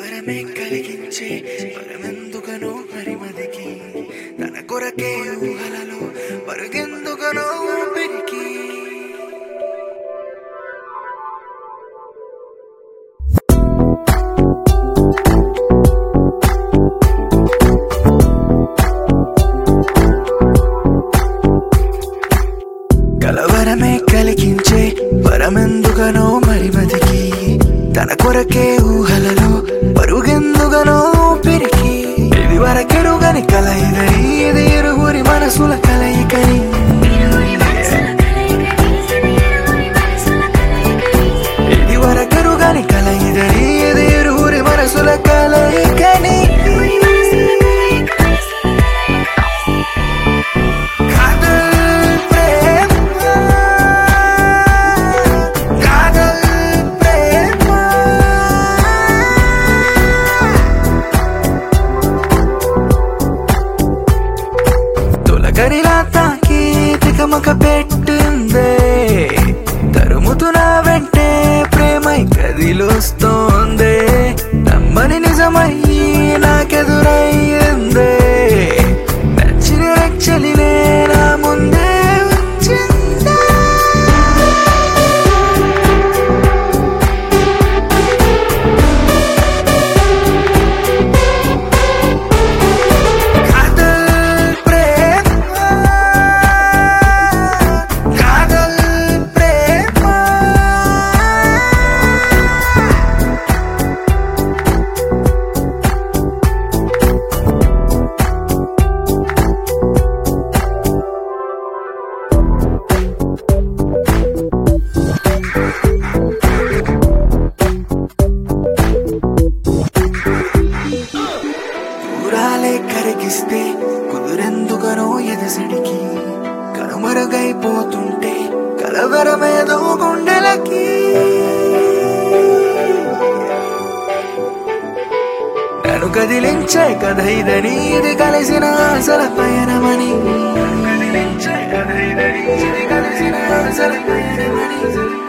కలవరమే కలిగించే వరమెందుకనో హరిమదికి తన కొరకే ఊహలలో పరుగెందుకనో ఊపిరికి కలవరమే కలిగించే వరమెందుకనో మరి బతికి తన కొరకే ఊహలలో పరుగెందుగనో పెరిగి ఇది వరకెరుగని కలయిదని ఇది ఇరుగురి మనసుల కలయికని ఇది వరకెరుగని కలయిదని ఇది ఇరుగురి మనసుల కలయికని కాదల్ ప్రేమ కాదల్ ప్రేమ తొలగరిలా తాకి తికమక పెట్టుందే తరుముతున్న వెంటే ప్రేమై కదిలొస్తోందే నమ్మని నిజమై నాకెదురయ్యిందే నచ్చిన రక్షలినే నా ముందే వచ్చిందే కాదల్ ప్రేమ కాదల్ ప్రేమ దూరాలే కరిగిస్తే కుదురెందుకనో ఎదసడికి కనుమరుగైపోతుంటే కలవరమేదో గుండెలకి నన్ను కదిలించే కథ ఇదని ఇది కలిసిన ఆశల పయనమని నన్ను కదిలించే కథ ఇదని ఇది కలిసిన ఆశల పయనమని